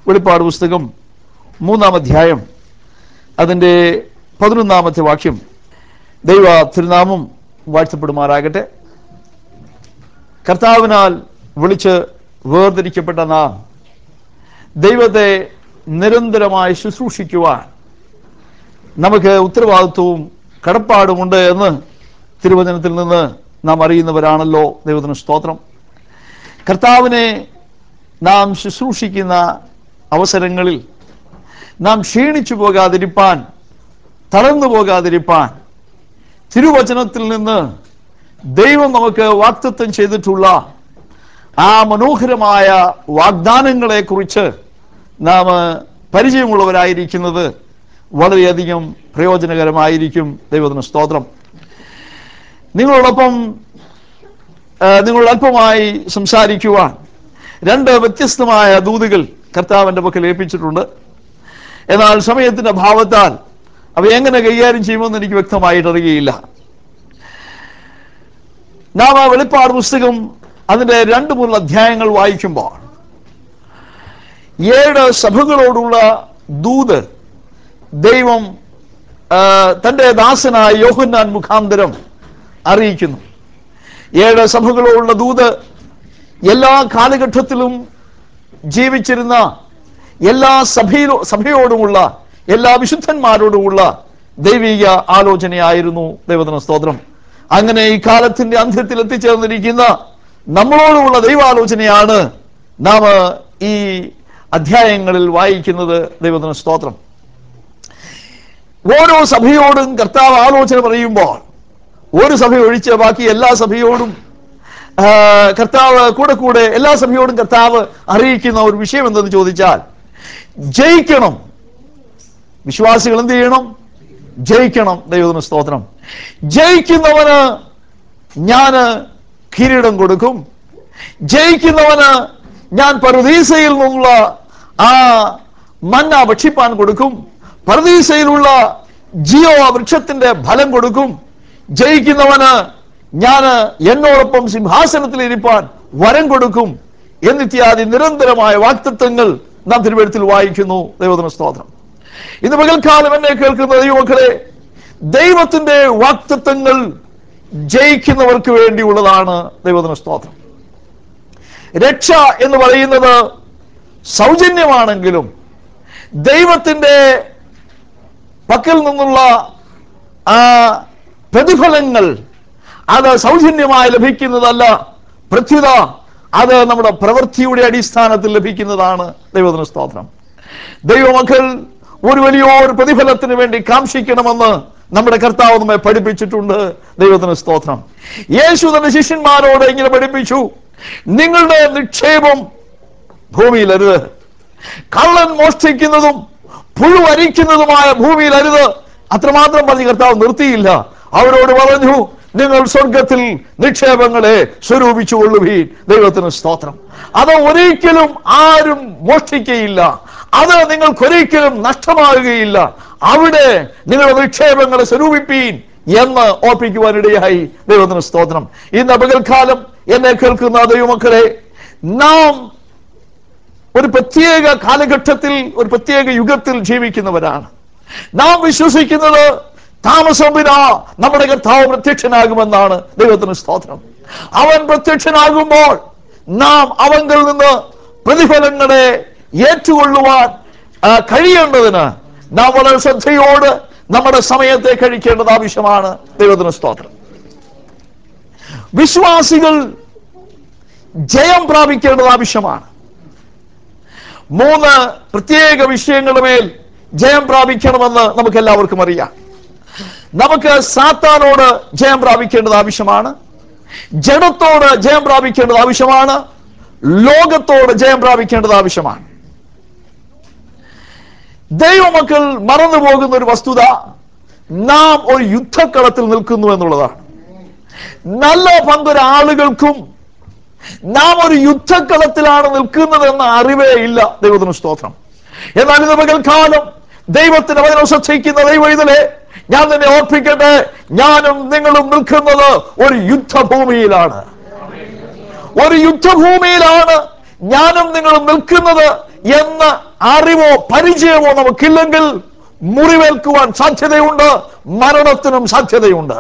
വെളിപ്പാട് പുസ്തകം മൂന്നാം അധ്യായം അതിൻ്റെ പതിനൊന്നാമത്തെ വാക്യം ദൈവ തിരുനാമം വാഴ്ത്തപ്പെടുമാറാകട്ടെ കർത്താവിനാൽ വിളിച്ച് വേർതിരിക്കപ്പെട്ട നാം ദൈവത്തെ നിരന്തരമായി ശുശ്രൂഷിക്കുവാൻ നമുക്ക് ഉത്തരവാദിത്വവും കടപ്പാടുമുണ്ട് എന്ന് തിരുവചനത്തിൽ നിന്ന് നാം അറിയുന്നവരാണല്ലോ ദൈവത്തിന് സ്തോത്രം കർത്താവിനെ നാം ശുശ്രൂഷിക്കുന്ന അവസരങ്ങളിൽ നാം ക്ഷീണിച്ചു പോകാതിരിപ്പാൻ തളർന്നു പോകാതിരിപ്പാൻ തിരുവചനത്തിൽ നിന്ന് ദൈവം നമുക്ക് വാക്തത്വം ചെയ്തിട്ടുള്ള ആ മനോഹരമായ വാഗ്ദാനങ്ങളെ കുറിച്ച് നാം പരിചയമുള്ളവരായിരിക്കുന്നത് വളരെയധികം പ്രയോജനകരമായിരിക്കും ദൈവത്തിന് സ്തോത്രം നിങ്ങളോടൊപ്പം ആ, നിങ്ങളോട് അല്പമായി സംസാരിക്കുവാൻ രണ്ട് വ്യത്യസ്തമായ ദൂതുകൾ കർത്താവിന്റെ പക്കൽ ഏൽപ്പിച്ചിട്ടുണ്ട് എന്നാൽ സമയത്തിന്റെ ഭാവത്താൽ അവ എങ്ങനെ കൈകാര്യം ചെയ്യുമെന്ന് എനിക്ക് വ്യക്തമായിട്ട് അറിയുകയില്ല നാം ആ വെളിപ്പാട് പുസ്തകം അതിന്റെ രണ്ട് മൂന്ന് അധ്യായങ്ങൾ വായിക്കുമ്പോൾ ഏഴ് സഭകളോടുള്ള ദൂത് ദൈവം ആ, തന്റെ ദാസനായ യോഹന്നാൻ മുഖാന്തരം അറിയിക്കുന്നു ഏഴ് സഭകളോടുള്ള ദൂത് എല്ലാ കാലഘട്ടത്തിലും ജീവിച്ചിരുന്ന എല്ലാ സഭയിലോ സഭയോടുമുള്ള എല്ലാ വിശുദ്ധന്മാരോടുമുള്ള ദൈവിക ആലോചനയായിരുന്നു ദൈവത്തിന് സ്തോത്രം അങ്ങനെ ഈ കാലത്തിന്റെ അന്ത്യത്തിൽ എത്തിച്ചേർന്നിരിക്കുന്ന നമ്മളോടുമുള്ള ദൈവാലോചനയാണ് നാം ഈ അധ്യായങ്ങളിൽ വായിക്കുന്നത് ദൈവത്തിന് സ്തോത്രം ഓരോ സഭയോടും കർത്താവ് ആലോചന പറയുമ്പോൾ ഒരു സഭ ഒഴിച്ച് ബാക്കി എല്ലാ സഭയോടും ആ, കർത്താവ് കൂടെ കൂടെ എല്ലാ സഭയോടും കർത്താവ് അറിയിക്കുന്ന ഒരു വിഷയം എന്തെന്ന് ചോദിച്ചാൽ ജയിക്കണം വിശ്വാസികൾ എന്ത് ചെയ്യണം ജയിക്കണം ദൈവത്തിന് സ്തോത്രം ജയിക്കുന്നവന് ഞാന് കിരീടം കൊടുക്കും ജയിക്കുന്നവന് ഞാൻ പരദീസയിൽ നിന്നുള്ള ആ മന്ന ഭക്ഷിപ്പാൻ കൊടുക്കും പരദീസയിലുള്ള ജിയോ വൃക്ഷത്തിന്റെ ഫലം കൊടുക്കും ജയിക്കുന്നവന് ഞാൻ എന്നോടൊപ്പം സിംഹാസനത്തിൽ ഇരിപ്പാൻ വരം കൊടുക്കും എന്നിത്യാദി നിരന്തരമായ വാക്തത്വങ്ങൾ നാം തിരുവഴുത്തിൽ വായിക്കുന്നു ദൈവത്തിന് സ്തോത്രം ഇന്ന് പകൽക്കാലം എന്നെ കേൾക്കുന്ന ദൈവമക്കളെ ദൈവത്തിന്റെ വാക്തത്വങ്ങൾ ജയിക്കുന്നവർക്ക് വേണ്ടിയുള്ളതാണ് ദൈവത്തിന് സ്തോത്രം രക്ഷ എന്ന് പറയുന്നത് സൗജന്യമാണെങ്കിലും ദൈവത്തിന്റെ പക്കൽ നിന്നുള്ള ആ പ്രതിഫലങ്ങൾ അത് സൗജന്യമായി ലഭിക്കുന്നതല്ല പ്രത്യുത അത് നമ്മുടെ പ്രവൃത്തിയുടെ അടിസ്ഥാനത്തിൽ ലഭിക്കുന്നതാണ് ദൈവത്തിന് സ്തോത്രം ദൈവമക്കൾ ഒരു വലിയൊരു പ്രതിഫലത്തിന് വേണ്ടി കാംക്ഷിക്കണമെന്ന് നമ്മുടെ കർത്താവ് നമ്മെ പഠിപ്പിച്ചിട്ടുണ്ട് ദൈവത്തിന് സ്തോത്രം യേശു തന്റെ ശിഷ്യന്മാരോട് ഇങ്ങനെ പഠിപ്പിച്ചു നിങ്ങളുടെ നിക്ഷേപം ഭൂമിയിൽ അരുത് കള്ളൻ മോഷ്ടിക്കുന്നതും പുഴുവരിക്കുന്നതുമായ ഭൂമിയിൽ അരുത് അത്രമാത്രം പറഞ്ഞ് കർത്താവ് നിർത്തിയില്ല അവരോട് പറഞ്ഞു നിങ്ങൾ സ്വർഗത്തിൽ നിക്ഷേപങ്ങളെ സ്വരൂപിച്ചു കൊള്ളുവീൻ ദൈവത്തിന് സ്തോത്രം അത് ഒരിക്കലും ആരും മോഷ്ടിക്കയില്ല അത് നിങ്ങൾക്കൊരിക്കലും നഷ്ടമാകുകയില്ല അവിടെ നിങ്ങളുടെ നിക്ഷേപങ്ങളെ സ്വരൂപിപ്പീൻ എന്ന് ഓർപ്പിക്കുവാനിടയായി ദൈവത്തിന് സ്തോത്രം ഇന്ന് പകൽക്കാലം എന്നെ കേൾക്കുന്ന ദൈവമക്കളെ നാം ഒരു പ്രത്യേക കാലഘട്ടത്തിൽ ഒരു പ്രത്യേക യുഗത്തിൽ ജീവിക്കുന്നവരാണ് നാം വിശ്വസിക്കുന്നത് താമസം വിന നമ്മുടെ കർത്താവ് പ്രത്യക്ഷനാകുമെന്നാണ് ദൈവത്തിന് സ്തോത്രം അവൻ പ്രത്യക്ഷനാകുമ്പോൾ നാം അവങ്കിൽ നിന്ന് പ്രതിഫലങ്ങളെ ഏറ്റുകൊള്ളുവാൻ ആ, കഴിയേണ്ടതിന് നാം വളരെ ശ്രദ്ധയോട് നമ്മുടെ സമയത്തെ കഴിക്കേണ്ടത് ആവശ്യമാണ് ദൈവത്തിന് സ്തോത്രം വിശ്വാസികൾ ജയം പ്രാപിക്കേണ്ടത് ആവശ്യമാണ് മൂന്ന് പ്രത്യേക വിഷയങ്ങളുടെ മേൽ ജയം പ്രാപിക്കണമെന്ന് നമുക്ക് എല്ലാവർക്കും അറിയാം നമുക്ക് സാത്താനോട് ജയം പ്രാപിക്കേണ്ടത് ആവശ്യമാണ് ജഡത്തോട് ജയം പ്രാപിക്കേണ്ടത് ആവശ്യമാണ് ലോകത്തോട് ജയം പ്രാപിക്കേണ്ടത് ആവശ്യമാണ് ദൈവമക്കൾ മറന്നു പോകുന്ന ഒരു വസ്തുത നാം ഒരു യുദ്ധക്കളത്തിൽ നിൽക്കുന്നു എന്നുള്ളതാണ് നല്ല പങ്കൊരു ആളുകൾക്കും നാം ഒരു യുദ്ധക്കളത്തിലാണ് നിൽക്കുന്നതെന്ന അറിവേ ഇല്ല ദൈവത്തിന് സ്തോത്രം എന്നാൽ ഇന്ന് പകൽക്കാലം ദൈവത്തിന് വചനം ശ്രദ്ധിക്കുന്ന ദൈവ ഇതിലെ ഞാൻ നിന്നെ ഓർപ്പിക്കട്ടെ ഞാനും നിങ്ങളും നിൽക്കുന്നത് ഒരു യുദ്ധഭൂമിയിലാണ് ഒരു യുദ്ധഭൂമിയിലാണ് ഞാനും നിങ്ങളും നിൽക്കുന്നത് എന്ന് അറിവോ പരിചയമോ നമുക്കില്ലെങ്കിൽ മുറിവേൽക്കുവാൻ സാധ്യതയുണ്ട് മരണത്തിനും സാധ്യതയുണ്ട്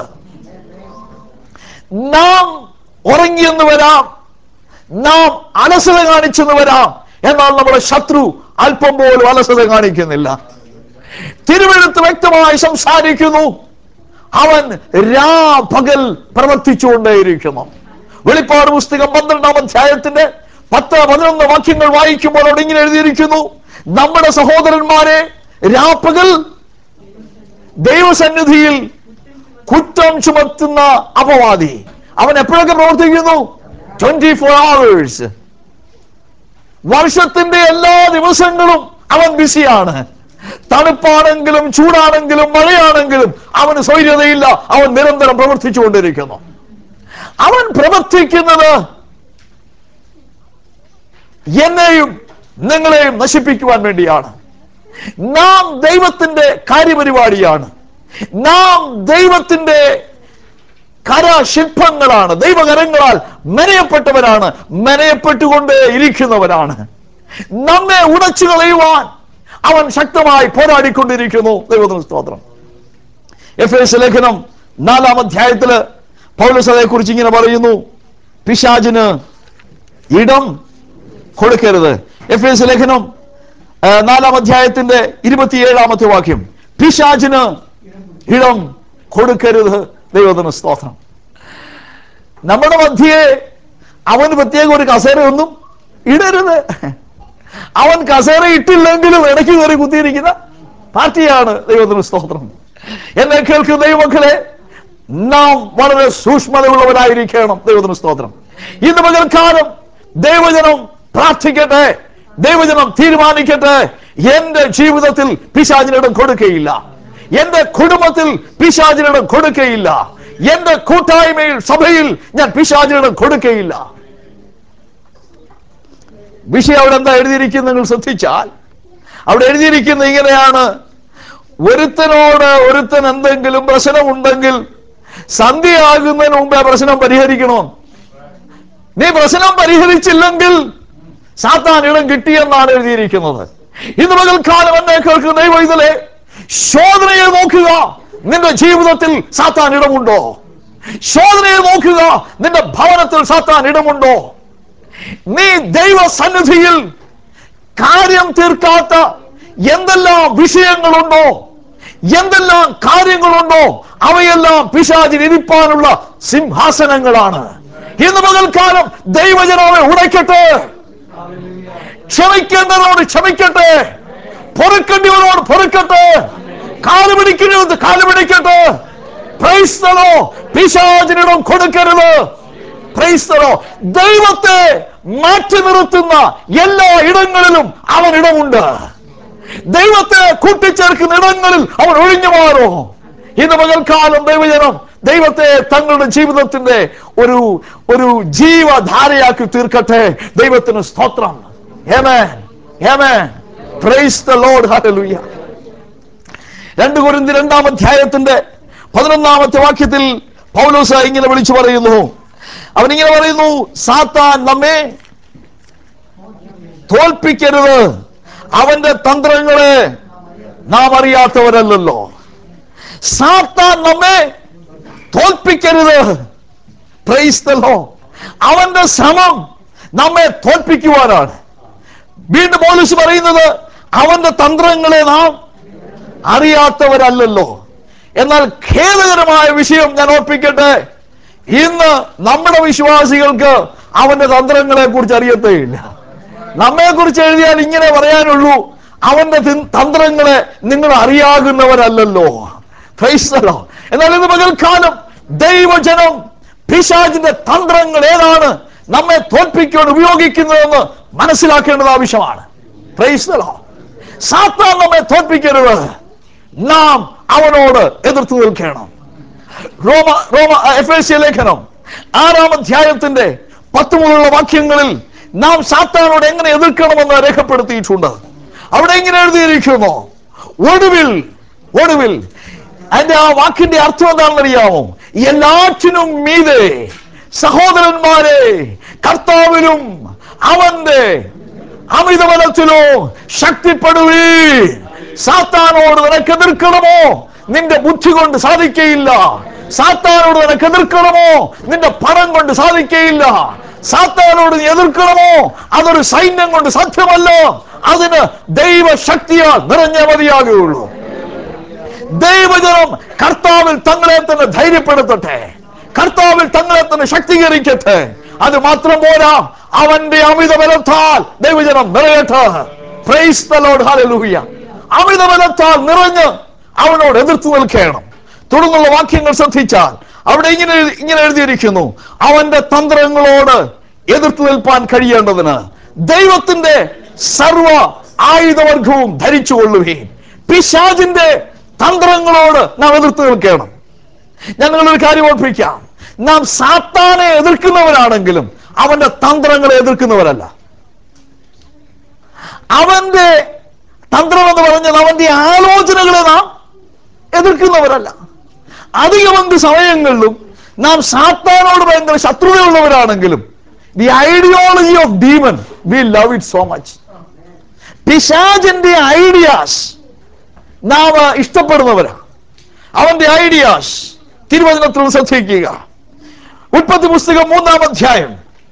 നാം ഉറങ്ങിയെന്ന് വരാം നാം അലസത കാണിച്ചെന്ന് വരാം എന്നാൽ നമ്മുടെ ശത്രു അല്പം പോലും അലസത കാണിക്കുന്നില്ല തിരുവെഴുത്ത് വ്യക്തമായി സംസാരിക്കുന്നു അവൻ രാപകൽ പ്രവർത്തിച്ചുകൊണ്ടേയിരിക്കുന്നു വെളിപ്പാട് പുസ്തകം പന്ത്രണ്ടാം അധ്യായത്തിന്റെ പത്ത് പതിനൊന്ന് വാക്യങ്ങൾ വായിക്കുമ്പോൾ അവിടെ ഇങ്ങനെ എഴുതിയിരിക്കുന്നു നമ്മുടെ സഹോദരന്മാരെ രാപ്പകൽ ദൈവസന്നിധിയിൽ കുറ്റം ചുമത്തുന്ന അപവാദി അവൻ എപ്പോഴൊക്കെ പ്രവർത്തിക്കുന്നു ട്വന്റി ഫോർ അവേഴ്സ് വർഷത്തിന്റെ എല്ലാ ദിവസങ്ങളും അവൻ ബിസിയാണ് തണുപ്പാണെങ്കിലും ചൂടാണെങ്കിലും മഴയാണെങ്കിലും അവന് സ്വൈര്യതയില്ല അവൻ നിരന്തരം പ്രവർത്തിച്ചുകൊണ്ടിരിക്കുന്നു അവൻ പ്രവർത്തിക്കുന്നത് എന്നെയും നിങ്ങളെയും നശിപ്പിക്കുവാൻ വേണ്ടിയാണ് നാം ദൈവത്തിന്റെ കാര്യപരിപാടിയാണ് നാം ദൈവത്തിന്റെ കരശില്പങ്ങളാണ് ദൈവകരങ്ങളാൽ മെനയപ്പെട്ടവരാണ് മെനയപ്പെട്ടുകൊണ്ട് ഇരിക്കുന്നവരാണ് നമ്മെ ഉടച്ചു കളയുവാൻ അവൻ ശക്തമായി പോരാടിക്കൊണ്ടിരിക്കുന്നു ദൈവത്തിന് സ്തോത്രം എഫ് എസ് ലേഖനം നാലാം അധ്യായത്തില് പൗലസതയെ കുറിച്ച് ഇങ്ങനെ പറയുന്നു പിശാചിന് ഇടം കൊടുക്കരുത് എഫ് എസ് ലേഖനം ആ, നാലാം അധ്യായത്തിന്റെ ഇരുപത്തിയേഴാമത്തെ വാക്യം പിശാചിന് ഇടം കൊടുക്കരുത് ദൈവത്തിന് സ്തോത്രം നമ്മുടെ മധ്യേ അവന് പ്രത്യേക ഒരു കസേരയൊന്നും ഇടരുത് അവൻ കസേര ഇട്ടില്ലെങ്കിലും ഇടയ്ക്ക് കയറി കുത്തിയിരിക്കുന്ന പാർട്ടിയാണ് ദൈവത്തിന് സ്തോത്രം എന്നെ കേൾക്കുന്ന ദൈവമക്കളെ നാം വളരെ സൂക്ഷ്മതയുള്ളവരായിരിക്കണം ദൈവത്തിന് സ്തോത്രം ഇന്ന് പകൽക്കാലം ദൈവജനം പ്രാർത്ഥിക്കട്ടെ ദൈവജനം തീരുമാനിക്കട്ടെ എന്റെ ജീവിതത്തിൽ പിശാചിനിടം കൊടുക്കയില്ല എന്റെ കുടുംബത്തിൽ പിശാചിനിടം കൊടുക്കയില്ല എന്റെ കൂട്ടായ്മയിൽ സഭയിൽ ഞാൻ പിശാചിനിടം കൊടുക്കയില്ല വിഷയം അവിടെ എന്താ എഴുതിയിരിക്കുന്നത് നിങ്ങൾ ശ്രദ്ധിച്ചാൽ അവിടെ എഴുതിയിരിക്കുന്നത് ഇങ്ങനെയാണ് ഒരുത്തനോട് ഒരുത്തൻ എന്തെങ്കിലും പ്രശ്നമുണ്ടെങ്കിൽ സന്ധ്യയാകുന്നതിന് മുമ്പേ പ്രശ്നം പരിഹരിക്കണോ നീ പ്രശ്നം പരിഹരിച്ചില്ലെങ്കിൽ സാത്താൻ ഇടം കിട്ടിയെന്നാണ് എഴുതിയിരിക്കുന്നത് ഇന്ന് പകൽക്കാലം എന്നെ കേൾക്കുന്ന ദൈവം ഇതിലെ ശോധനയെ നോക്കുക നിന്റെ ജീവിതത്തിൽ സാത്താൻ ഇടമുണ്ടോ ശോധനയെ നോക്കുക നിന്റെ ഭവനത്തിൽ സാത്താൻ ഇടമുണ്ടോ നീ ദൈവ സന്നിധിയിൽ കാര്യം തീർക്കാത്ത എന്തെല്ലാം വിഷയങ്ങളുണ്ടോ എന്തെല്ലാം കാര്യങ്ങളുണ്ടോ അവയെല്ലാം പിശാചിന് ഇരിപ്പാനുള്ള സിംഹാസനങ്ങളാണ് ഇന്ന് പകൽക്കാലം ദൈവജനോടെ ഉടയ്ക്കട്ടെ ക്ഷമിക്കേണ്ടവരോട് ക്ഷമിക്കട്ടെ പൊറുക്കേണ്ടവരോട് പൊറുക്കട്ടെ കാല് പിടിക്കുന്നത് കാല് പിടിക്കട്ടെ പ്രൈസ്തലോ പിശാചിനിടം കൊടുക്കരുത് ക്രൈസ്തവോ ദൈവത്തെ മാറ്റി നിർത്തുന്ന എല്ലാ ഇടങ്ങളിലും അവൻ ഇടമുണ്ട് ദൈവത്തെ കൂട്ടിച്ചേർക്കുന്ന ഇടങ്ങളിൽ അവൻ ഒഴിഞ്ഞു മാറും ഇന്ന് പകൽക്കാലം ദൈവജനം ദൈവത്തെ തങ്ങളുടെ ജീവിതത്തിന്റെ ഒരു ഒരു ജീവധാരയാക്കി തീർക്കട്ടെ ദൈവത്തിന് സ്തോത്രം Amen. Amen. Praise the Lord. Hallelujah. രണ്ട് കുരിന്തി രണ്ടാം അധ്യായത്തിന്റെ പതിനൊന്നാമത്തെ വാക്യത്തിൽ പൗലോസ് ഇങ്ങനെ വിളിച്ചു പറയുന്നു അവൻ ഇങ്ങനെ പറയുന്നു സാത്താൻ നമ്മെ തോൽപ്പിക്കരുത് അവന്റെ തന്ത്രങ്ങളെ നാം അറിയാത്തവരല്ലല്ലോ സാത്താൻ നമ്മെ തോൽപ്പിക്കരുത് പ്രൈസ്തലോ അവന്റെ ശ്രമം നമ്മെ തോൽപ്പിക്കുവാനാണ് വീണ്ടും പോലീസ് പറയുന്നത് അവന്റെ തന്ത്രങ്ങളെ നാം അറിയാത്തവരല്ലല്ലോ എന്നാൽ ഖേദകരമായ വിഷയം ഞാൻ ഓർപ്പിക്കട്ടെ ഇന്ന് നമ്മുടെ വിശ്വാസികൾക്ക് അവന്റെ തന്ത്രങ്ങളെ കുറിച്ച് അറിയത്തേയില്ല നമ്മെ കുറിച്ച് എഴുതിയാൽ ഇങ്ങനെ പറയാനുള്ളൂ അവന്റെ തി- തന്ത്രങ്ങളെ നിങ്ങൾ അറിയാകുന്നവരല്ലല്ലോ Praise the Lord. എന്നാൽ ഇന്ന് പകൽക്കാലം ദൈവജനം പിശാചിന്റെ തന്ത്രങ്ങൾ ഏതാണ് നമ്മെ തോൽപ്പിക്കാൻ ഉപയോഗിക്കുന്നതെന്ന് മനസ്സിലാക്കേണ്ടത് ആവശ്യമാണ് Praise the Lord. സാത്താൻ നമ്മെ തോൽപ്പിക്കരുത് നാം അവനോട് എതിർത്ത് നിൽക്കണം റോമ റോമ എഫ് എസ് സി ലേഖനം ആറാം അധ്യായത്തിന്റെ പത്ത് മുതലുള്ള വാക്യങ്ങളിൽ നാം സാത്താനോട് എങ്ങനെ എതിർക്കണമെന്ന് രേഖപ്പെടുത്തിയിട്ടുണ്ട് അവിടെ ഇങ്ങനെ എഴുതിയിരിക്കുന്നു ഒടുവിൽ ഒടുവിൽ അതിന്റെ ആ വാക്കിന്റെ അർത്ഥം എന്താണെന്ന് അറിയാമോ എല്ലാറ്റിനും മീതെ സഹോദരന്മാരെ കർത്താവിലും അവന്റെ അമിതബലത്തിലോ ശക്തിപ്പെടുവീ സാത്താനോട് നിനക്ക് എതിർക്കണമോ നിന്റെ ബുദ്ധി കൊണ്ട് സാധിക്കയില്ല സാത്താനോട് നിനക്ക് എതിർക്കണമോ നിന്റെ പണം കൊണ്ട് സാധിക്കയില്ല സാത്താനോട് നീ എതിർക്കണമോ അതൊരു സൈന്യം കൊണ്ട് സാധ്യമല്ല അതിന് ദൈവശക്തിയാൽ നിറഞ്ഞ മതിയാകുകയുള്ളൂ ദൈവജനം കർത്താവിൽ തങ്ങളെ തന്നെ ധൈര്യപ്പെടുത്തട്ടെ കർത്താവിൽ തങ്ങളെ തന്നെ ശക്തീകരിക്കട്ടെ അത് മാത്രം പോരാ അവന്റെ അമിത ബലത്താൽ ദൈവജനം നിറയട്ടെ Praise the Lord. Hallelujah. അമിത ബലത്താൽ നിറഞ്ഞ് അവനോട് എതിർത്ത് നിൽക്കണം തുടർന്നുള്ള വാക്യങ്ങൾ ശ്രദ്ധിച്ചാൽ അവിടെ ഇങ്ങനെ എഴുതി- ഇങ്ങനെ എഴുതിയിരിക്കുന്നു അവന്റെ തന്ത്രങ്ങളോട് എതിർത്ത് നിൽപ്പാൻ കഴിയേണ്ടതിന് ദൈവത്തിന്റെ സർവ ആയുധവർഗവും ധരിച്ചുകൊള്ളുകയും പിശാജിന്റെ തന്ത്രങ്ങളോട് നാം എതിർത്ത് നിൽക്കണം ഞാൻ നിങ്ങളൊരു കാര്യം ഓർപ്പിക്കാം നാം സാത്താനെ എതിർക്കുന്നവരാണെങ്കിലും അവന്റെ തന്ത്രങ്ങളെ എതിർക്കുന്നവരല്ല അവന്റെ തന്ത്രം എന്ന് പറഞ്ഞാൽ അവന്റെ ആലോചനകളെ നാം എതിർക്കുന്നവരല്ല അധികമന്ത് സമയങ്ങളിലും നാം സാത്താനോട് ഭയങ്കര ശത്രുതയുള്ളവരാണെങ്കിലും the ideology of demon we love it so much പിശാജിന്റെ ഐഡിയാസ് നാം ഇഷ്ടപ്പെടുന്നവരാണ് അവന്റെ ഐഡിയാസ് തിരുവചനത്തിൽ ശ്രദ്ധിക്കുക ഉൽപ്പത്തി പുസ്തകം മൂന്നാം അധ്യായം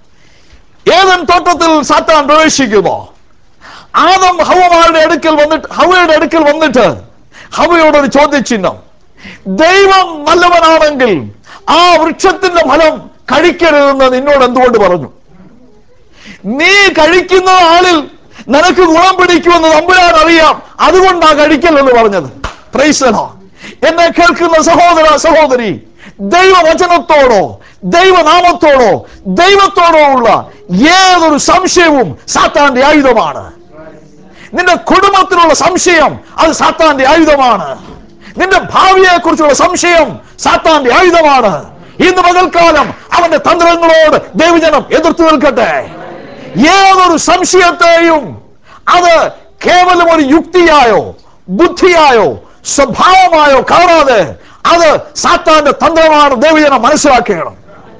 ഏതൻ തോട്ടത്തിൽ സാത്താൻ പ്രവേശിക്കുമോ ആദം ഹവമാരുടെ അടുക്കൽ വന്നിട്ട് ഹവയുടെ അടുക്കൽ വന്നിട്ട് ഹവയോട് ഒരു ചോദ്യചിഹ്നം ദൈവം നല്ലവനാണെങ്കിൽ ആ വൃക്ഷത്തിന്റെ ഫലം കഴിക്കരുതെന്ന് നിന്നോട് എന്തുകൊണ്ട് പറഞ്ഞു നീ കഴിക്കുന്ന ആളിൽ നിനക്ക് ഗുണം പിടിക്കുമെന്ന് നമ്പുരാൻ അറിയാം അതുകൊണ്ടാ കഴിക്കല്ലെന്ന് പറഞ്ഞത് പ്രൈസനോ എന്നെ കേൾക്കുന്ന സഹോദര സഹോദരി ദൈവവചനത്തോടോ ദൈവനാമത്തോടോ ദൈവത്തോടോ ഉള്ള ഏതൊരു സംശയവും സാത്താന്റെ ആയുധമാണ് നിന്റെ കുടുംബത്തിനുള്ള സംശയം അത് സാത്താന്റെ ആയുധമാണ് നിന്റെ ഭാവിയെ കുറിച്ചുള്ള സംശയം സാത്താന്റെ ആയുധമാണ് ഇന്ന് പകൽക്കാലം അവന്റെ തന്ത്രങ്ങളോട് ദൈവജനം എതിർത്ത് നിൽക്കട്ടെ ഏതൊരു സംശയത്തെയും അത് കേവലം ഒരു യുക്തിയായോ ബുദ്ധിയായോ സ്വഭാവമായോ കാണാതെ അത് സാത്താന്റെ തന്ത്രമാണ് ദൈവജനം മനസ്സിലാക്കണം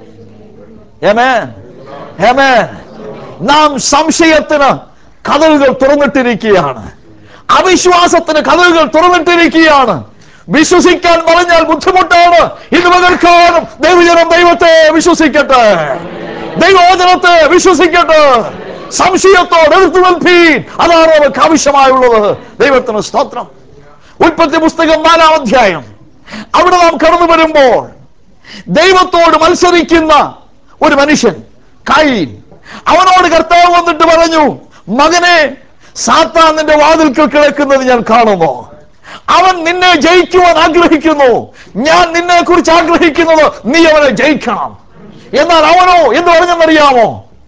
Amen. Amen. നാം സംശയത്തിന് കഥകൾ തുറന്നിട്ടിരിക്കുകയാണ് അവിശ്വാസത്തിന് കഥകൾ തുറന്നിട്ടിരിക്കുകയാണ് വിശ്വസിക്കാൻ പറഞ്ഞാൽ ബുദ്ധിമുട്ടാണ് ഇന്ന് പകൽക്കാലം ദൈവജനം ദൈവത്തെ വിശ്വസിക്കട്ടെ ദൈവവചനത്തെ വിശ്വസിക്കട്ടെ സംശയത്തോട് എതിർത്ത് നിൽപ്പീൻ അതാണ് അവർക്ക് ആവശ്യമായുള്ളത് ദൈവത്തിന് സ്തോത്രം ഉൽപ്പത്തി പുസ്തകം നാലാം അധ്യായം അവിടെ നാം കടന്നു വരുമ്പോൾ ദൈവത്തോട് മത്സരിക്കുന്ന ഒരു മനുഷ്യൻ കൈൻ അവനോട് കർത്താവ് വന്നിട്ട് പറഞ്ഞു മകനെ സാത്താൻ നിന്റെ വാതിൽക്കൽ കിടക്കുന്നത് ഞാൻ കാണുന്നു അവൻ നിന്നെ ജയിക്കുവാൻ ആഗ്രഹിക്കുന്നു ഞാൻ നിന്നെ കുറിച്ച് ആഗ്രഹിക്കുന്നത് നീ അവനെ ജയിക്കണം എന്നാൽ അവനോ എന്ന് പറഞ്ഞെന്നറിയാമോ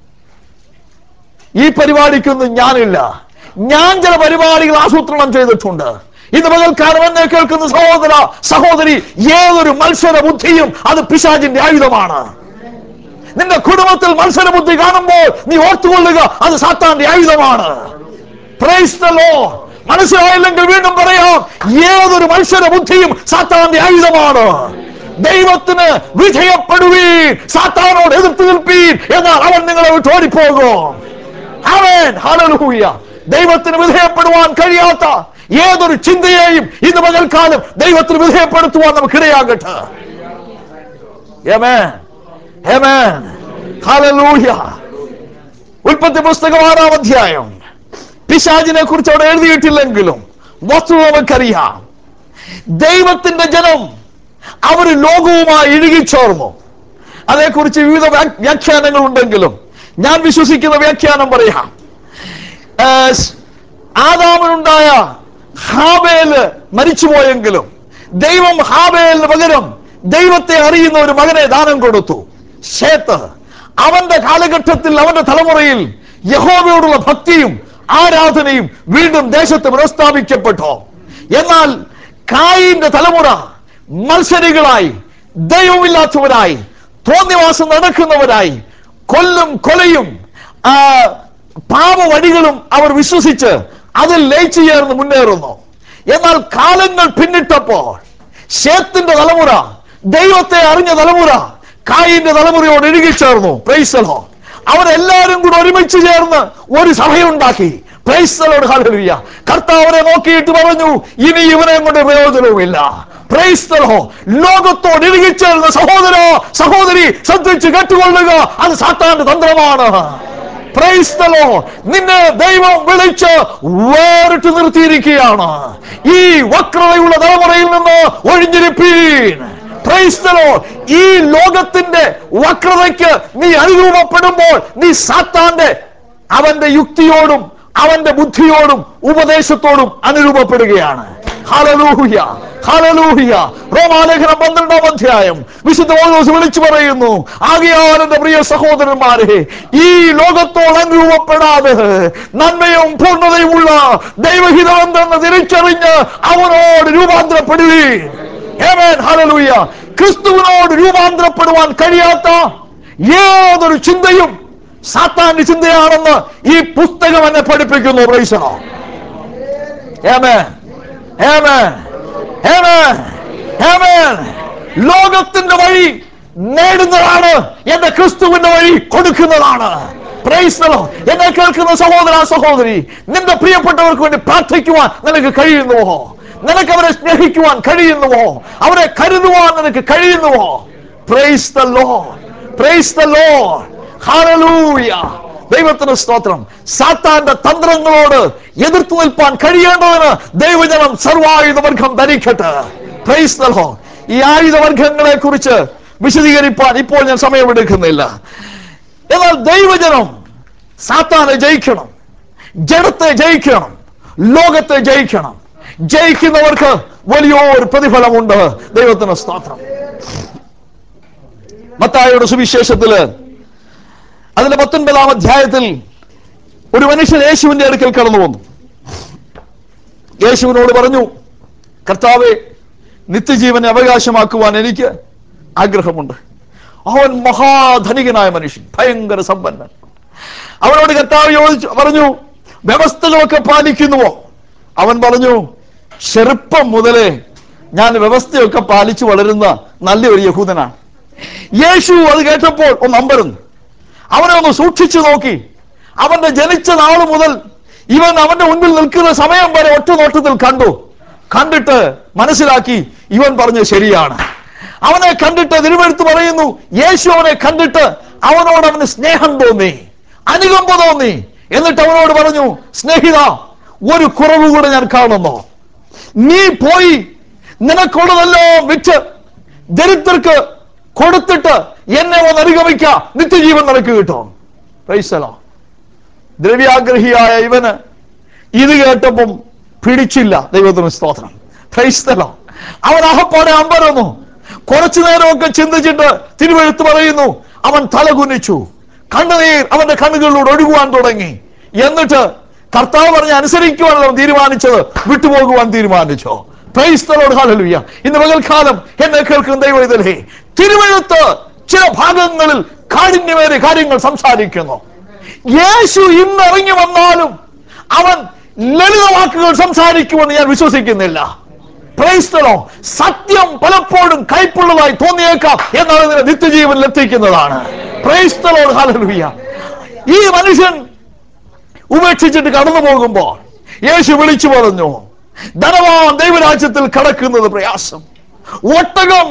ഈ പരിപാടിക്കൊന്നും ഞാനില്ല ഞാൻ ചില പരിപാടികൾ ആസൂത്രണം ചെയ്തിട്ടുണ്ട് ഇന്ന് പകൽക്കാലം എന്നെ കേൾക്കുന്ന സഹോദര സഹോദരി ഏതൊരു മത്സര ബുദ്ധിയും അത് പിശാചിന്റെ ആയുധമാണ് നിന്റെ കുടുംബത്തിൽ മത്സര ബുദ്ധി കാണുമ്പോൾ നീ ഓർത്തുകൊള്ളുക അത് സാത്താന്റെ ആയുധമാണ് Praise the Lord. മനസ്സിലായില്ലെങ്കിൽ വീണ്ടും പറയാം ഏതൊരു മത്സര ബുദ്ധിയും സാത്താന്റെ ആയുധമാണ് ദൈവത്തിന് വിധേയപ്പെടുവീൻ സാത്താനോട് എതിർത്ത് നിൽപ്പീൻ എന്നാൽ അവൻ നിങ്ങളെ വിട്ട് ഓടിപ്പോകും അവൻ ഹല്ലേലൂയ ദൈവത്തിന് വിധേയപ്പെടുവാൻ കഴിയാത്ത ഏതൊരു ചിന്തയെയും ഇന്ന് പകൽക്കാലം ദൈവത്തിന് വിധേയപ്പെടുത്തുവാൻ നമുക്ക് ഇടയാകട്ടെ Amen. Amen. Hallelujah. ഉൽപ്പത്തി പുസ്തകം ആറാം അധ്യായം പിശാചിനെ കുറിച്ച് അവിടെ എഴുതിയിട്ടില്ലെങ്കിലും വസ്തുത നമുക്കറിയാം ദൈവത്തിന്റെ ജനം അവർ ലോകവുമായി ഇഴുകിച്ചേർന്നു അതേക്കുറിച്ച് വിവിധ വ്യാ- വ്യാഖ്യാനങ്ങൾ ഉണ്ടെങ്കിലും ഞാൻ വിശ്വസിക്കുന്ന വ്യാഖ്യാനം പറയാം ഏഹ്, ആദാമിനുണ്ടായ ഹാബേല് മരിച്ചുപോയെങ്കിലും ദൈവം ഹാബേലിന് പകരം ദൈവത്തെ അറിയുന്ന ഒരു മകനെ ദാനം കൊടുത്തു ശേത്ത് അവന്റെ കാലഘട്ടത്തിൽ അവന്റെ തലമുറയിൽ യഹോവയോടുള്ള ഭക്തിയും ആരാധനയും വീണ്ടും ദേശത്ത് പുനഃസ്ഥാപിക്കപ്പെട്ടു എന്നാൽ കായിന്റെ തലമുറ മത്സരികളായി ദൈവമില്ലാത്തവരായി തോന്നിവാസം നടക്കുന്നവരായി കൊല്ലും കൊലയും ആ, പാപവഴികളും അവർ വിശ്വസിച്ച് അതിൽ ലയിച്ചു ചേർന്ന് മുന്നേറുന്നു എന്നാൽ കാലങ്ങൾ പിന്നിട്ടപ്പോൾ ഷേത്തിന്റെ തലമുറ ദൈവത്തെ അറിഞ്ഞ തലമുറ കായിന്റെ തലമുറയോട് ഇഴുകിച്ചേർന്നു പ്രൈസലോ അവരെല്ലാരും കൂടെ ഒരുമിച്ച് ചേർന്ന് ഒരു സഭയുണ്ടാക്കി പ്രൈസ്തലോട് ഹല്ലേലൂയ കർത്താവനെ നോക്കിയിട്ട് പറഞ്ഞു ഇനി ഇവനെ കൊണ്ട് പ്രയോജനവുമില്ല പ്രൈസ്തലോ ലോകത്തോട് ഇഴുകിച്ചേർന്ന സഹോദര സഹോദരി ശ്രദ്ധിച്ച് കേട്ടുകൊള്ളുക അത് സാത്താന്റെ തന്ത്രമാണ് Praise the Lord. നിന്നെ ദൈവം വിളിച്ച് വേറിട്ട് നിർത്തിയിരിക്കുകയാണ് ഈ വക്രതയുള്ള തലമുറയിൽ നിന്ന് ഒഴിഞ്ഞിരിപ്പീൻ Praise the Lord. ഈ ലോകത്തിന്റെ വക്രതയ്ക്ക് നീ അനുരൂപപ്പെടുമ്പോൾ നീ സാത്താന്റെ അവന്റെ യുക്തിയോടും അവന്റെ ബുദ്ധിയോടും ഉപദേശത്തോടും അനുരൂപപ്പെടുകയാണ് ഹല്ലേലൂയ ഹല്ലേലൂയ റോമാലേഖനം പന്ത്രണ്ടാം അധ്യായം വിശുദ്ധ പൗലോസ് വിളിച്ചു പറയുന്നു ആകയാൽ എന്റെ പ്രിയ സഹോദരന്മാരെ ഈ ലോകത്തോട് അനുരൂപപ്പെടാതെ നന്മയും പൂർണ്ണതയുമുള്ള ദൈവഹിതം എന്തെന്ന് തിരിച്ചറിഞ്ഞ് അവനോട് രൂപാന്തരപ്പെടുകയും Amen. Hallelujah. ക്രിസ്തുവിനോട് രൂപാന്തരപ്പെടുവാൻ കഴിയാത്ത ഏതൊരു ചിന്തയും സാത്താന്റെ ചിന്തയാണെന്ന് ഈ പുസ്തകം എന്നെ പഠിപ്പിക്കുന്നു പ്രൈസണോ Amen. Amen. Amen. Amen. ലോകത്തിന്റെ വഴി നേടുന്നതാണ് എന്റെ ക്രിസ്തുവിന്റെ വഴി കൊടുക്കുന്നതാണ് Praise the Lord. എന്നെ കേൾക്കുന്ന സഹോദര സഹോദരി നിന്റെ പ്രിയപ്പെട്ടവർക്ക് വേണ്ടി പ്രാർത്ഥിക്കുവാൻ നിനക്ക് കഴിയുന്നുവോ നിനക്ക് അവരെ സ്നേഹിക്കുവാൻ കഴിയുന്നുവോ അവരെ കരുതുവാൻ നിനക്ക് കഴിയുന്നുവോ praise the Lord praise the Lord hallelujah ദൈവത്തിന് സ്തോത്രം സാത്താന്റെ തന്ത്രങ്ങളോട് എതിർത്തു നിൽപ്പാൻ കഴിയേണ്ടതിന് ദൈവജനം സർവായുധവർഗം ധരിക്കട്ടെ പ്രൈസ് ദ ലോർഡ് ഈ ആയുധവർഗങ്ങളെ കുറിച്ച് വിശദീകരിപ്പാൻ ഇപ്പോൾ ഞാൻ സമയമെടുക്കുന്നില്ല എന്നാൽ ദൈവജനം സാത്താനെ ജയിക്കണം ജഡത്തെ ജയിക്കണം ലോകത്തെ ജയിക്കണം ജയിക്കുന്നവർക്ക് വലിയൊരു പ്രതിഫലമുണ്ട് ദൈവത്തിന് സ്തോത്രം മത്തായിയുടെ സുവിശേഷത്തില് അതിന്റെ പത്തൊൻപതാം അധ്യായത്തിൽ ഒരു മനുഷ്യൻ യേശുവിന്റെ അടുക്കൽ കടന്നു വന്നു യേശുവിനോട് പറഞ്ഞു കർത്താവെ നിത്യജീവനെ അവകാശമാക്കുവാൻ എനിക്ക് ആഗ്രഹമുണ്ട് അവൻ മഹാധനികനായ മനുഷ്യൻ ഭയങ്കര സമ്പന്നൻ അവനോട് കർത്താവ് ചോദിച്ചു പറഞ്ഞു വ്യവസ്ഥകളൊക്കെ പാലിക്കുന്നുവോ അവൻ പറഞ്ഞു ചെറുപ്പം മുതലേ ഞാൻ വ്യവസ്ഥയൊക്കെ പാലിച്ചു വളരുന്ന നല്ലൊരു യഹൂദനാണ് യേശു അത് കേട്ടപ്പോൾ ഒന്ന് അമ്പരന്നു അവനെ ഒന്ന് സൂക്ഷിച്ചു നോക്കി അവന്റെ ജനിച്ച നാൾ മുതൽ ഇവൻ അവന്റെ മുൻപിൽ നിൽക്കുന്ന സമയം വരെ ഒറ്റ നോട്ടത്തിൽ കണ്ടു കണ്ടിട്ട് മനസ്സിലാക്കി ഇവൻ പറഞ്ഞത് ശരിയാണ് അവനെ കണ്ടിട്ട് തിരുവെടുത്ത് പറയുന്നു യേശു അവനെ കണ്ടിട്ട് അവനോട് അവന് സ്നേഹം തോന്നി അനുകമ്പ തോന്നി എന്നിട്ട് അവനോട് പറഞ്ഞു സ്നേഹിത ഒരു കുറവ് കൂടെ ഞാൻ കാണുന്നു നീ പോയി നിനക്കുള്ളതെല്ലാം വിറ്റ് ദരിദ്രർക്ക് കൊടുത്തിട്ട് എന്നെ ഒന്ന് അനുഗമിക്ക നിത്യജീവൻ നിനക്ക് കിട്ടും പൈസലോ ദ്രവ്യാഗ്രഹിയായ ഇവന് ഇത് കേട്ടപ്പം പിടിച്ചില്ല ദൈവത്തിന് സ്തോത്രം ക്രൈസ്തലോ അവൻ അഹപ്പാടെ അമ്പരന്നു കുറച്ചു നേരമൊക്കെ ചിന്തിച്ചിട്ട് തിരുവെഴുത്ത് പറയുന്നു അവൻ തലകുനിച്ചു കണ്ണുനീർ അവന്റെ കണ്ണുകളിലൂടെ ഒഴുകുവാൻ തുടങ്ങി എന്നിട്ട് കർത്താവ് പറഞ്ഞ് അനുസരിക്കുവാനല്ലോ അവൻ തീരുമാനിച്ചത് വിട്ടുപോകുവാൻ തീരുമാനിച്ചോ ക്രൈസ്തലോട് ഹാലലുയ്യ ഇന്ന് പകൽക്കാലം എന്നെ കേൾക്കുന്ന ദൈവത്തിലേ തിരുവെഴുത്ത് ചില ഭാഗങ്ങളിൽ കാഠിന്യമേറിയ കാര്യങ്ങൾ സംസാരിക്കുന്നു യേശു ഇന്ന് ഇറങ്ങി വന്നാലും അവൻ ലളിത വാക്കുകൾ സംസാരിക്കുമെന്ന് ഞാൻ വിശ്വസിക്കുന്നില്ല പ്രൈസ്തലോ സത്യം പലപ്പോഴും കൈപ്പുള്ളതായി തോന്നിയേക്കാം എന്നാൽ ഇതിനെ നിത്യജീവനിൽ എത്തിക്കുന്നതാണ് പ്രൈസ്തലോട് ഹാലലുയ്യ ഈ മനുഷ്യൻ ഉപേക്ഷിച്ചിട്ട് കടന്നു പോകുമ്പോൾ യേശു വിളിച്ചു പറഞ്ഞു ധനവാൻ ദൈവരാജ്യത്തിൽ കടക്കുന്നത് പ്രയാസം ഒട്ടകം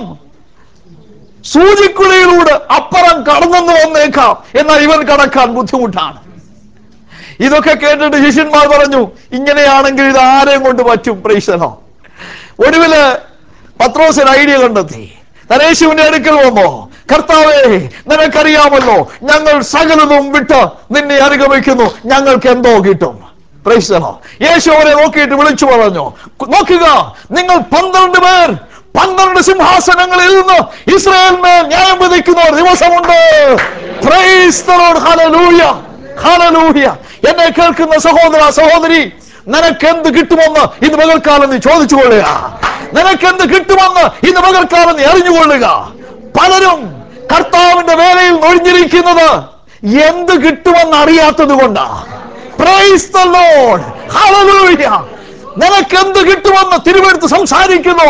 സൂചിക്കുളിയിലൂടെ അപ്പുറം കടന്നെന്ന് വന്നേക്കാം എന്നാൽ ഇവൻ കടക്കാൻ ബുദ്ധിമുട്ടാണ് ഇതൊക്കെ കേട്ടിട്ട് ശിഷ്യന്മാർ പറഞ്ഞു ഇങ്ങനെയാണെങ്കിൽ ഇത് ആരെയും കൊണ്ട് പറ്റും പ്രൈസനോ ഒടുവില് പത്രോസിന് ഐഡിയ കണ്ടെത്തി തനേശുവിന്റെ അടുക്കൽ വന്നോ കർത്താവേ നിനക്കറിയാമല്ലോ ഞങ്ങൾ സകലതും വിട്ട് നിന്നെ അനുഗമിക്കുന്നു ഞങ്ങൾക്ക് എന്തോ കിട്ടും പ്രൈസനോ യേശു അവരെ നോക്കിയിട്ട് വിളിച്ചു പറഞ്ഞു നോക്കുക നിങ്ങൾ പന്ത്രണ്ട് പേർ പന്ത്രണ്ട് സിംഹാസനങ്ങളിൽ നിന്ന് ഇസ്രായേലിന് ന്യായം വിധിക്കുന്ന ഒരു ദിവസമുണ്ട് Praise the Lord. Hallelujah. Hallelujah. എന്നെ കേൾക്കുന്ന സഹോദര സഹോദരി നിനക്ക് എന്ത് കിട്ടുമെന്ന് ഇന്ന് പകൽക്കാലം നീ ചോദിച്ചു കൊള്ളുക നിനക്ക് എന്ത് കിട്ടുമെന്ന് ഇന്ന് പകൽക്കാലം നീ അറിഞ്ഞുകൊള്ളുക പലരും കർത്താവിന്റെ വേലയിൽ ഒഴിഞ്ഞിരിക്കുന്നത് എന്ത് കിട്ടുമെന്ന് അറിയാത്തത് കൊണ്ടാ പ്രൈസ് ദ ലോർഡ് ഹല്ലേലൂയ നിനക്ക് എന്ത് കിട്ടുമെന്ന് തിരുവെടുത്ത് സംസാരിക്കുന്നു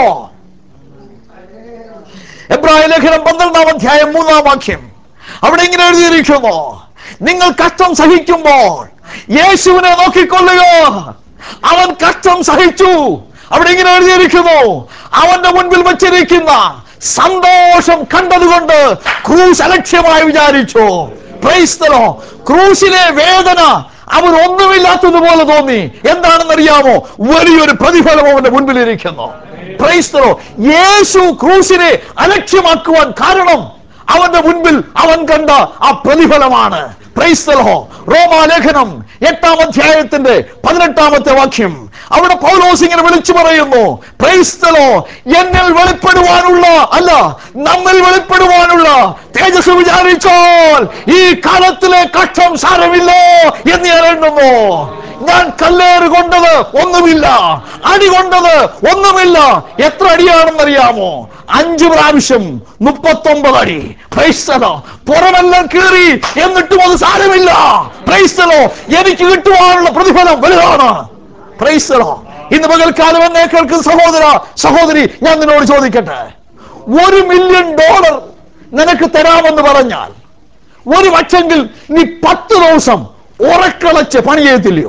എബ്രാഹിം ലേഖനം പന്ത്രണ്ടാം അധ്യായം മൂന്നാം വാക്യം അവിടെ ഇങ്ങനെ എഴുതിയിരിക്കുന്നു നിങ്ങൾ കഷ്ടം സഹിക്കുമ്പോൾ യേശുവിനെ നോക്കിക്കൊള്ളുക അവൻ കഷ്ടം സഹിച്ചു അവിടെ ഇങ്ങനെ എഴുതിയിരിക്കുന്നു അവന്റെ മുൻപിൽ വെച്ചിരിക്കുന്ന സന്തോഷം കണ്ടതുകൊണ്ട് ക്രൂശ് അലക്ഷ്യമായി വിചാരിച്ചു ക്രൈസ്തലോ ക്രൂശിലെ വേദന അവൻ ഒന്നുമില്ലാത്തതുപോലെ തോന്നി എന്താണെന്നറിയാമോ വലിയൊരു പ്രതിഫലം അവന്റെ മുൻപിലിരിക്കുന്നു ക്രൈസ്തലോ യേശു ക്രൂശിനെ അലക്ഷ്യമാക്കുവാൻ കാരണം അവന്റെ മുൻപിൽ അവൻ കണ്ട ആ പ്രതിഫലമാണ് ക്രൈസ്തലോ റോമാലേഖനം എട്ടാം അധ്യായത്തിന്റെ പതിനെട്ടാമത്തെ വാക്യം അവിടെ പൗലോസ് ഇങ്ങനെ വിളിച്ചു പറയുന്നു ക്രൈസ്തലോ എന്നിൽ വെളിപ്പെടുവാനുള്ള അല്ല നമ്മിൽ വെളിപ്പെടുവാനുള്ള തേജസ് വിചാരിച്ചാൽ ഈ കാലത്തിലെ കഷ്ടം സാരമില്ലോ എന്ന് ഞാൻ എണ്ണുന്നു ഞാൻ കല്ലേറ് കൊണ്ടത് ഒന്നുമില്ല അടി കൊണ്ടത് ഒന്നുമില്ല എത്ര അടിയാണെന്നറിയാമോ അഞ്ചു പ്രാവശ്യം മുപ്പത്തൊമ്പത് അടി ക്രൈസ്തലോ പുറമെല്ലാം കീറി എന്നിട്ടും അത് സാരമില്ല ക്രൈസ്തലോ എനിക്ക് കിട്ടുവാനുള്ള പ്രതിഫലം വലുതാണ് ക്രൈസ്തലോ ഇന്ന് പകൽക്കാലം എന്നെ കേൾക്കുന്ന സഹോദര സഹോദരി ഞാൻ നിന്നോട് ചോദിക്കട്ടെ ഒരു മില്യൺ ഡോളർ നിനക്ക് തരാമെന്ന് പറഞ്ഞാൽ ഒരു പക്ഷെങ്കിൽ നീ പത്ത് ദിവസം ഉറക്കളച്ച് പണി ചെയ്യത്തില്ലയോ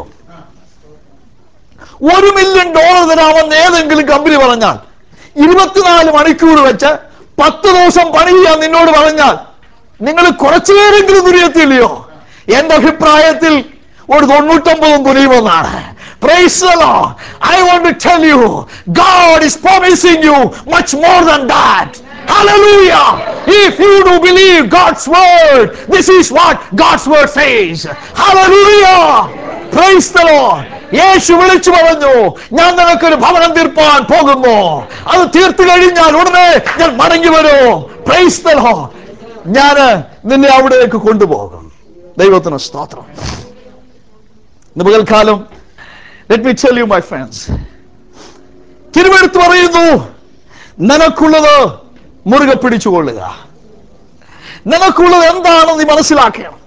ഒരു മില്യൺ ഡോളർ തരാമെന്ന് ഏതെങ്കിലും കമ്പനി പറഞ്ഞാൽ ഇരുപത്തിനാല് മണിക്കൂർ വെച്ച് പത്ത് ദിവസം പണി ചെയ്യാൻ നിന്നോട് പറഞ്ഞാൽ നിങ്ങൾ കുറച്ചു പേരെങ്കിലും തുനിയത്തില്ലയോ എന്റെ അഭിപ്രായത്തിൽ ഒരു തൊണ്ണൂറ്റൊമ്പതും തുനിയുമെന്നാണ് Praise the Lord. I want to tell you, God is promising you much more than that. Hallelujah. If you do believe God's word, this is what God's word says. Hallelujah. Praise the Lord. യേശു വിളിച്ചു പറഞ്ഞു ഞാൻ നിനക്കൊരു ഭവനം തീർപ്പാൻ പോകുന്നു അത് തീർത്തു കഴിഞ്ഞാൽ ഉടനെ ഞാൻ മടങ്ങി വരും പ്രൈസ് the Lord. ഞാൻ നിന്നെ അവിടേക്ക് കൊണ്ടുപോകും ദൈവത്തിന് സ്തോത്രം ഇന്ന് പകൽക്കാലം let me tell you my friends തിരുവെടുത്ത് പറയുന്നു നിനക്കുള്ളത് മുറുകെ പിടിച്ചുകൊള്ളുക നിനക്കുള്ളത് എന്താണെന്ന് നീ മനസ്സിലാക്കണം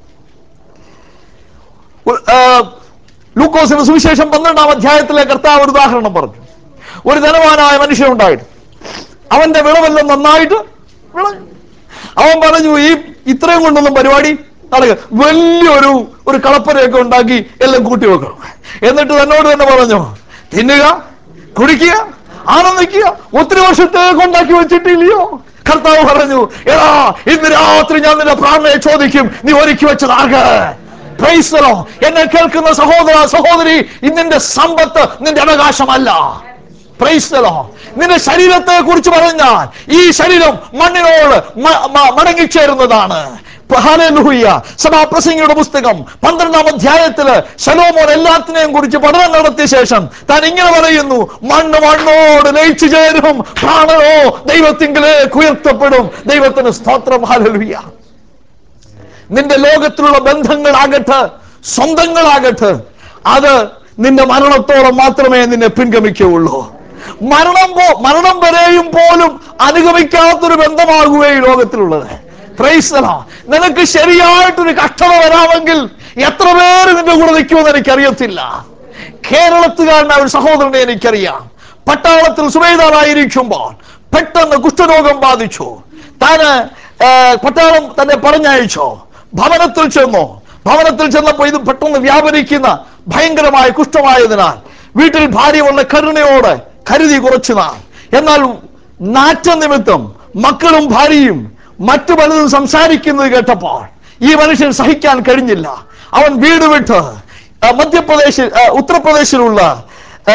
ഒരു, ആ, ലൂക്കോസിന്റെ സുവിശേഷം പന്ത്രണ്ടാം അധ്യായത്തിലെ കർത്താവ് ഒരു ഉദാഹരണം പറഞ്ഞു ഒരു ധനവാനായ മനുഷ്യൻ ഉണ്ടായിരുന്നു അവന്റെ വിളവെല്ലാം നന്നായിട്ട് വിളഞ്ഞു അവൻ പറഞ്ഞു ഈ ഇത്രയും കൊണ്ടൊന്നും പരിപാടി നടക്കുക വലിയൊരു ഒരു കളപ്പരയൊക്കെ ഉണ്ടാക്കി എല്ലാം കൂട്ടി വെക്കണം എന്നിട്ട് തന്നോട് തന്നെ പറഞ്ഞു തിന്നുക കുടിക്കുക ആനന്ദിക്കുക ഒത്തിരി വർഷത്തേക്ക് ഉണ്ടാക്കി വെച്ചിട്ടില്ലയോ കർത്താവ് പറഞ്ഞു എടാ ഇന്ന് രാത്രി ഞാൻ നിന്റെ പ്രാണനെ ചോദിക്കും നീ ഒരുക്കി വെച്ചതാകെ Praise the Lord. എന്നെ കേൾക്കുന്ന സഹോദര സഹോദരി ഇന്നിന്റെ സമ്പത്ത് നിന്റെ അവകാശമല്ല Praise the Lord. നിന്റെ ശരീരത്തെ കുറിച്ച് പറഞ്ഞാൽ ഈ ശരീരം മണ്ണിനോട് മ- മ- മടങ്ങിച്ചേരുന്നതാണ് ഹല്ലേലൂയ. സഭാപ്രസംഗിയുടെ പുസ്തകം പന്ത്രണ്ടാം അധ്യായത്തില് ശലോമോൻ എല്ലാത്തിനെയും കുറിച്ച് പഠനം നടത്തിയ ശേഷം താൻ ഇങ്ങനെ പറയുന്നു മണ്ണ് മണ്ണോട് ലയിച്ചു ചേരും പ്രാണനോ ദൈവത്തിങ്കിലേക്ക് ഉയർത്തപ്പെടും ദൈവത്തിന് സ്തോത്രം ഹല്ലേലൂയ നിന്റെ ലോകത്തിലുള്ള ബന്ധങ്ങളാകട്ടെ സ്വന്തങ്ങളാകട്ടെ അത് നിന്റെ മരണത്തോളം മാത്രമേ നിന്നെ പിൻഗമിക്കുകയുള്ളൂ മരണം പോ മരണം വരെയും പോലും അനുഗമിക്കാത്തൊരു ബന്ധമാകുകയും ഈ ലോകത്തിലുള്ളത് Praise the Lord. നിനക്ക് ശരിയായിട്ടൊരു കഷ്ടത വരാമെങ്കിൽ എത്ര പേര് നിന്റെ കൂടെ നിൽക്കുമെന്ന് എനിക്കറിയത്തില്ല കേരളത്തുകാരനായ ഒരു സഹോദരനെ എനിക്കറിയാം പട്ടാളത്തിൽ സുബേദാറായിരിക്കുമ്പോൾ പെട്ടെന്ന് കുഷ്ഠരോഗം ബാധിച്ചു താന് ആ, പട്ടാളം തന്നെ പറഞ്ഞയച്ചോ ഭവനത്തിൽ ചെന്നു ഭവനത്തിൽ ചെന്നപ്പോ ഇത് പെട്ടെന്ന് വ്യാപരിക്കുന്ന ഭയങ്കരമായ കുഷ്ഠമായതിനാൽ വീട്ടിൽ ഭാര്യയുള്ള കരുണയോട് കരുതി കുറച്ചു നാൾ എന്നാൽ നാറ്റ നിമിത്തം മക്കളും ഭാര്യയും മറ്റു പലതും സംസാരിക്കുന്നത് കേട്ടപ്പോൾ ഈ മനുഷ്യൻ സഹിക്കാൻ കഴിഞ്ഞില്ല അവൻ വീട് വിട്ട് ആ, മധ്യപ്രദേശിൽ ആ, ഉത്തർപ്രദേശിലുള്ള ആ,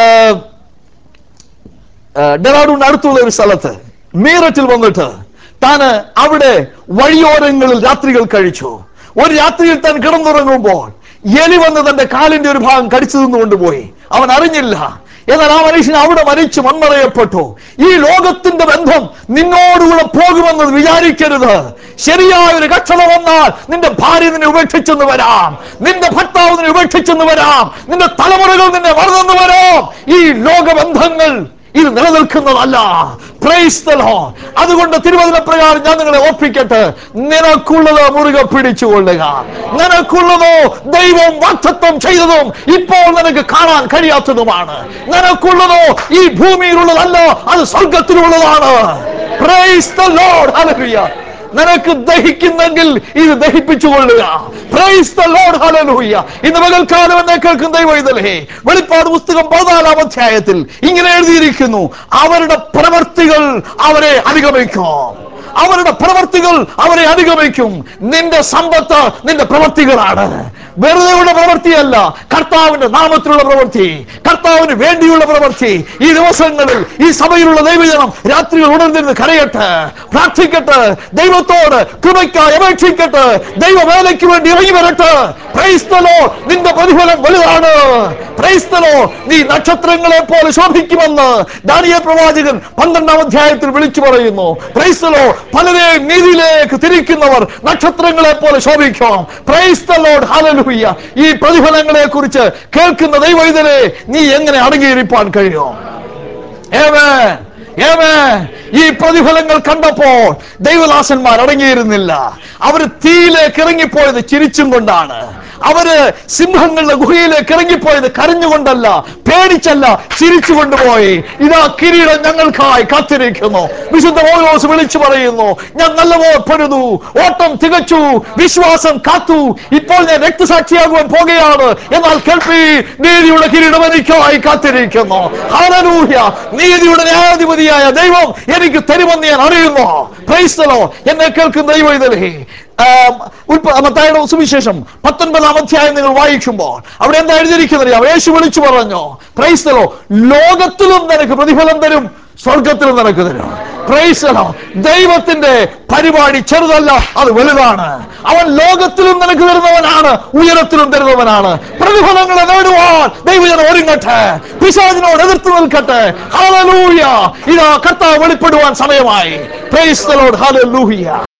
ഡെറാഡൂൺ അടുത്തുള്ള ഒരു സ്ഥലത്ത് മീററ്റിൽ വന്നിട്ട് താന് അവിടെ വഴിയോരങ്ങളിൽ രാത്രികൾ കഴിച്ചു ഒരു രാത്രിയിൽ താൻ കിടന്നുറങ്ങുമ്പോൾ എലി വന്ന് തന്റെ കാലിന്റെ ഒരു ഭാഗം കടിച്ചു തിന്നുകൊണ്ടുപോയി അവൻ അറിഞ്ഞില്ല എന്നാൽ ആ മനുഷ്യൻ അവിടെ മരിച്ചു മൺമറയപ്പെട്ടു ഈ ലോകത്തിന്റെ ബന്ധം നിന്നോടുകൂടെ പോകുമെന്ന് വിചാരിക്കരുത് ശരിയായ ഒരു കക്ഷണ വന്നാൽ നിന്റെ ഭാര്യ നിന്നെ ഉപേക്ഷിച്ചെന്ന് വരാം നിന്റെ ഭർത്താവ് നിന്നെ ഉപേക്ഷിച്ചെന്ന് വരാം നിന്റെ തലമുറകൾ നിന്നെ മറന്നെന്ന് വരാം ഈ ലോകബന്ധങ്ങൾ ഇത് നിലനിൽക്കുന്നതല്ല Praise the Lord. അതുകൊണ്ട് തിരുവചന പ്രകാരം ഞാൻ നിങ്ങളെ ഓർപ്പിക്കട്ടെ നിനക്കുള്ളത് മുറുകെ പിടിച്ചുകൊള്ളുക നിനക്കുള്ളതോ ദൈവം വാക്തത്വം ചെയ്തതും ഇപ്പോൾ നിനക്ക് കാണാൻ കഴിയാത്തതുമാണ് നിനക്കുള്ളതോ ഈ ഭൂമിയിലുള്ളതല്ല അത് സ്വർഗത്തിലുള്ളതാണ് Praise the Lord. Hallelujah. നിനക്ക് ദഹിക്കുന്നെങ്കിൽ ഇത് ദഹിപ്പിച്ചു കൊള്ളുക Praise the Lord. Hallelujah. ഇന്ന് പകൽക്കാലം എന്നെ കേൾക്കുന്ന ദൈവൈതലേ വെളിപ്പാട് പുസ്തകം പതിനാലാം അധ്യായത്തിൽ ഇങ്ങനെ എഴുതിയിരിക്കുന്നു അവരുടെ പ്രവർത്തികൾ അവരെ അനുഗമിക്കും അവരുടെ പ്രവർത്തികൾ അവരെ അനുഗമിക്കും നിന്റെ സമ്പത്ത് നിന്റെ പ്രവർത്തികളാണ് വെറുതെയുള്ള പ്രവൃത്തിയല്ല കർത്താവിന്റെ നാമത്തിലുള്ള പ്രവൃത്തി കർത്താവിന് വേണ്ടിയുള്ള പ്രവൃത്തി ഈ ദിവസങ്ങളിൽ ഈ സഭയിലുള്ള ദൈവജനം രാത്രികൾ ഉണർന്നിരുന്ന് കരയട്ടെ പ്രാർത്ഥിക്കട്ടെ ദൈവത്തോട് കൃപയ്ക്കായി അപേക്ഷിക്കട്ടെ ദൈവവേലയ്ക്ക് വേണ്ടി ഇറങ്ങി വരട്ടെ Praise the Lord. നിന്റെ പ്രതിഫലം വലുതാണ് Praise the Lord. നീ നക്ഷത്രങ്ങളെ പോലെ ശോഭിക്കുമെന്ന് ദാനിയേൽ പ്രവാചകൻ പന്ത്രണ്ടാം അധ്യായത്തിൽ വിളിച്ചു പറയുന്നു Praise the Lord. പലരെയും നീതിയിലേക്ക് തിരിക്കുന്നവർ നക്ഷത്രങ്ങളെ പോലെ ശോഭിക്കും Praise the Lord. Hallelujah. ഈ പ്രതിഫലങ്ങളെ കുറിച്ച് കേൾക്കുന്ന ദൈവൈതലെ നീ എങ്ങനെ അടങ്ങിയിരിപ്പാൻ കഴിയും Amen. Amen. ഈ പ്രതിഫലങ്ങൾ കണ്ടപ്പോൾ ദൈവദാസന്മാർ അടങ്ങിയിരുന്നില്ല അവര് തീയിലേക്ക് ഇറങ്ങിപ്പോയത് ചിരിച്ചും കൊണ്ടാണ് അവര് സിംഹങ്ങളുടെ ഗുഹയിലേക്ക് ഇറങ്ങിപ്പോയത് കരഞ്ഞുകൊണ്ടല്ല പേടിച്ചല്ല ചിരിച്ചു കൊണ്ടുപോയി ഇതാ കിരീടം ഞങ്ങൾക്കായി കാത്തിരിക്കുന്നു വിശുദ്ധ പൗലോസ് വിളിച്ചു പറയുന്നു ഞാൻ നല്ലപോലെ പൊരുതു ഓട്ടം തികച്ചു വിശ്വാസം കാത്തു ഇപ്പോൾ ഞാൻ രക്തസാക്ഷിയാകുവാൻ പോകുകയാണ് എന്നാൽ കേൾപ്പി നീതിയുടെ കിരീടം എനിക്കായി കാത്തിരിക്കുന്നു ഹല്ലേലൂയ നീതിയുടെ ന്യായാധിപതിയായ ദൈവം എനിക്ക് തരുമെന്ന് ഞാൻ അറിയുന്നു ക്രൈസ്തലോ എന്നെ കേൾക്കുന്ന ദൈവം ഇതല്ലേ മത്തായുടെ സുവിശേഷം പത്തൊൻപതാം അധ്യായം നിങ്ങൾ വായിക്കുമ്പോൾ അവിടെ എന്താ എഴുതിയിരിക്കുന്നത് അറിയാമോ? യേശു വിളിച്ചു പറഞ്ഞു ക്രൈസ്തലോ ലോകത്തിലും നിനക്ക് പ്രതിഫലം തരും സ്വർഗത്തിലും നിനക്ക് തരും ക്രൈസ്തലോ ദൈവത്തിന്റെ പരിപാടി ചെറുതല്ല അത് വലുതാണ് അവൻ ലോകത്തിലും നിനക്ക് തരുന്നവനാണ് ഉയരത്തിലും തരുന്നവനാണ് പ്രതിഫലങ്ങളെ നേടുവാൻ ദൈവജനം ഒരുങ്ങട്ടെ പിശാചിനോട് എതിർത്ത് നിൽക്കട്ടെ ഹല്ലേലൂയ ഇതാ കർത്താവ് വെളിപ്പെടുവാൻ സമയമായി പ്രൈസ് ദി ലോർഡ് ഹല്ലേലൂയ